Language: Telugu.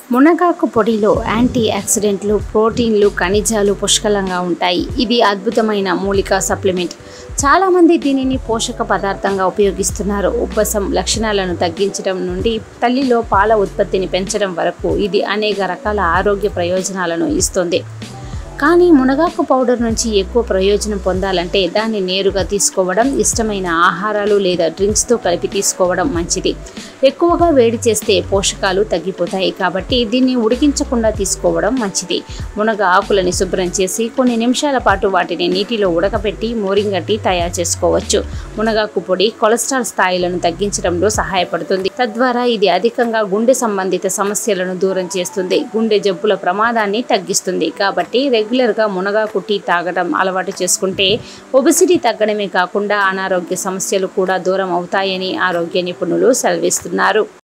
మునగాకు పొడిలో యాంటీ ఆక్సిడెంట్లు ప్రోటీన్లు ఖనిజాలు పుష్కలంగా ఉంటాయి ఇది అద్భుతమైన మూలికా సప్లిమెంట్ చాలామంది దీనిని పోషక పదార్థంగా ఉపయోగిస్తున్నారు ఉబ్బసం లక్షణాలను తగ్గించడం నుండి తల్లిలో పాల ఉత్పత్తిని పెంచడం వరకు ఇది అనేక రకాల ఆరోగ్య ప్రయోజనాలను ఇస్తుంది కానీ మునగాకు పౌడర్ నుంచి ఎక్కువ ప్రయోజనం పొందాలంటే దాన్ని నేరుగా తీసుకోవడం ఇష్టమైన ఆహారాలు లేదా డ్రింక్స్తో కలిపి తీసుకోవడం మంచిది ఎక్కువగా వేడి చేస్తే పోషకాలు తగ్గిపోతాయి కాబట్టి దీన్ని ఉడికించకుండా తీసుకోవడం మంచిది మునగ ఆకులని శుభ్రం చేసి కొన్ని నిమిషాల పాటు వాటిని నీటిలో ఉడకబెట్టి మోరింగ టీ తయారు చేసుకోవచ్చు మునగాకు పొడి కొలెస్ట్రాల్ స్థాయిలను తగ్గించడంలో సహాయపడుతుంది తద్వారా ఇది అధికంగా గుండె సంబంధిత సమస్యలను దూరం చేస్తుంది గుండె జబ్బుల ప్రమాదాన్ని తగ్గిస్తుంది కాబట్టి రెగ్యులర్గా మునగాకు టీ తాగడం అలవాటు చేసుకుంటే ఒబిసిటీ తగ్గడమే కాకుండా అనారోగ్య సమస్యలు కూడా దూరం అవుతాయని ఆరోగ్య నిపుణులు సెలవిస్తున్నారు